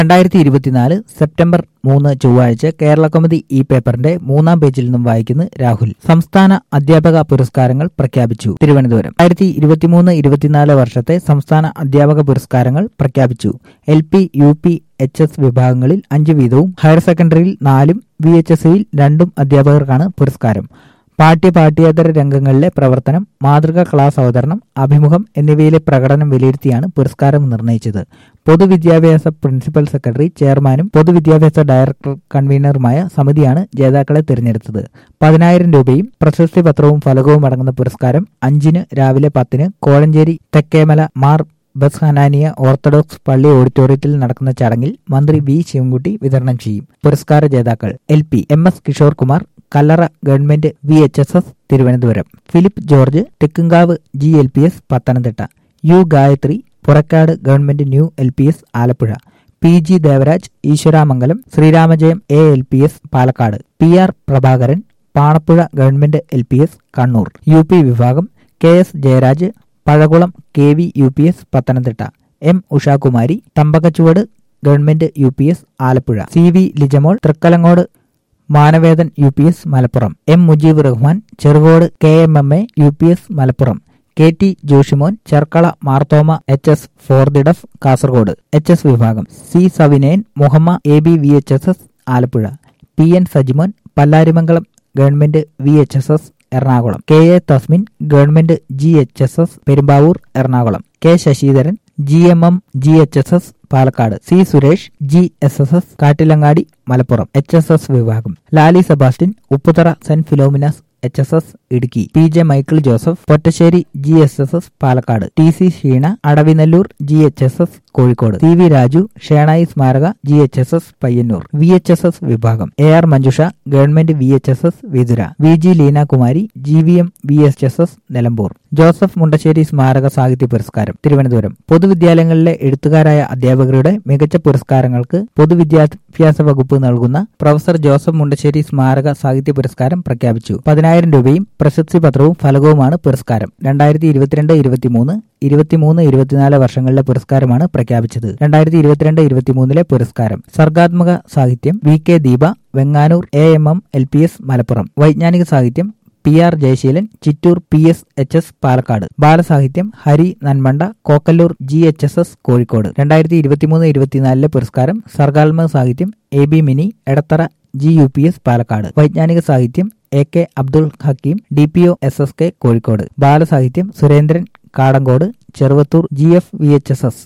രണ്ടായിരത്തി ഇരുപത്തിനാല് സെപ്റ്റംബർ മൂന്ന് ചൊവ്വാഴ്ച കേരള കൗമുദി ഈ പേപ്പറിന്റെ മൂന്നാം പേജിൽ നിന്നും വായിക്കുന്നു രാഹുൽ സംസ്ഥാന അധ്യാപക പുരസ്കാരങ്ങൾ പ്രഖ്യാപിച്ചു തിരുവനന്തപുരം രണ്ടായിരത്തി ഇരുപത്തിമൂന്ന് ഇരുപത്തിനാല് വർഷത്തെ സംസ്ഥാന അധ്യാപക പുരസ്കാരങ്ങൾ പ്രഖ്യാപിച്ചു L P U P H S വിഭാഗങ്ങളിൽ അഞ്ച് വീതവും ഹയർ സെക്കൻഡറിയിൽ നാലും വി എച്ച് എസ് സിയിൽ രണ്ടും അധ്യാപകർക്കാണ് പുരസ്കാരം പാഠ്യ പാഠ്യേതര രംഗങ്ങളിലെ പ്രവർത്തനം മാതൃകാ ക്ലാസ് അവതരണം അഭിമുഖം എന്നിവയിലെ പ്രകടനം വിലയിരുത്തിയാണ് പുരസ്കാരം നിർണയിച്ചത് പൊതുവിദ്യാഭ്യാസ പ്രിൻസിപ്പൽ സെക്രട്ടറി ചെയർമാനും പൊതുവിദ്യാഭ്യാസ ഡയറക്ടർ കൺവീനറുമായ സമിതിയാണ് ജേതാക്കളെ തിരഞ്ഞെടുത്തത് പതിനായിരം രൂപയും പ്രശസ്തി പത്രവും ഫലകവും അടങ്ങുന്ന പുരസ്കാരം അഞ്ചിന് രാവിലെ പത്തിന് Kozhencherry Thekkemala Mar Bas Hananiah Orthodox പള്ളി ഓഡിറ്റോറിയത്തിൽ നടക്കുന്ന ചടങ്ങിൽ മന്ത്രി വി ശിവൻകുട്ടി വിതരണം ചെയ്യും പുരസ്കാര ജേതാക്കൾ L P M S Kishore Kumar Kallara government V H S S Thiruvananthapuram Philip George Thekkumkavu G L P S Pathanamthitta U Gayathri Purakkad government new L P S Alappuzha P G Devaraj Eeswaramangalam Sreeramajayam A L P S Palakkad P R Prabhakaran Panappuzha government L P S Kannur U P വിഭാഗം K S Jayaraj Pazhakulam K V U P S Pathanamthitta M Ushakumari Thampakachuvadu government U P S Alappuzha C V Lijamol Thrikkalangode Manavedan U P S Malappuram M Mujeeb Rahman Cherukode K M M A U P S Malappuram K T Joshimon Cherkala Marthoma H S for the deaf Kasaragod H S വിഭാഗം C Savinayan Muhamma A B V H S S Alappuzha P N Sajimon Pallarimangalam government V H S S Ernakulam K A Thasmin government G H S S Perumbavoor Ernakulam K Sasidharan G M M G H S S Palakkad C Suresh G S S S Kattilangadi Malappuram H S S വിഭാഗം Lali Sebastian Upputhara saint Philomena's H S S Idukki P J Michael Joseph Pottassery G S S S Palakkad T C Sheena Adavinalloor G H S S Kozhikode C V Raju Shenoy സ്മാരക G H S S Payyanur V H S S വിഭാഗം A R Manjusha government V H S S Vithura V G Leenakumari G V M V H S S Nilambur Joseph Mundassery സ്മാരക സാഹിത്യ പുരസ്കാരം തിരുവനന്തപുരം പൊതുവിദ്യാലയങ്ങളിലെ എഴുത്തുകാരായ അധ്യാപകരുടെ മികച്ച പുരസ്കാരങ്ങൾക്ക് പൊതുവിദ്യാഭ്യാസ വകുപ്പ് നൽകുന്ന പ്രൊഫസർ ജോസഫ് മുണ്ടശ്ശേരി സ്മാരക സാഹിത്യ പുരസ്കാരം പ്രഖ്യാപിച്ചു പതിനായിരം രൂപയും പ്രശസ്തി പത്രവും ഫലകവുമാണ് പുരസ്കാരം രണ്ടായിരത്തി ഇരുപത്തിരണ്ട് ഇരുപത്തിമൂന്ന് ഇരുപത്തിമൂന്ന് ഇരുപത്തിനാല് വർഷങ്ങളിലെ പുരസ്കാരമാണ് പ്രഖ്യാപിച്ചത് രണ്ടായിരത്തി ഇരുപത്തിരണ്ട് ഇരുപത്തിമൂന്നിലെ പുരസ്കാരം സർഗാത്മക സാഹിത്യം V K Deepa Venganoor A M M L P S Malappuram വൈജ്ഞാനിക സാഹിത്യം P R Jayaseelan Chittur P S H S Palakkad ബാലസാഹിത്യം Hari Nanmanda Kokkallur G H S S Kozhikode രണ്ടായിരത്തി ഇരുപത്തിമൂന്ന് ഇരുപത്തിനാലിലെ പുരസ്കാരം സർഗാത്മക സാഹിത്യം A B Mini Edathara G U P S Palakkad വൈജ്ഞാനിക സാഹിത്യം A K Abdul Hakkim D P O S S K Kozhikode ബാലസാഹിത്യം Surendran Kadankode Cheruvathur G F V H S S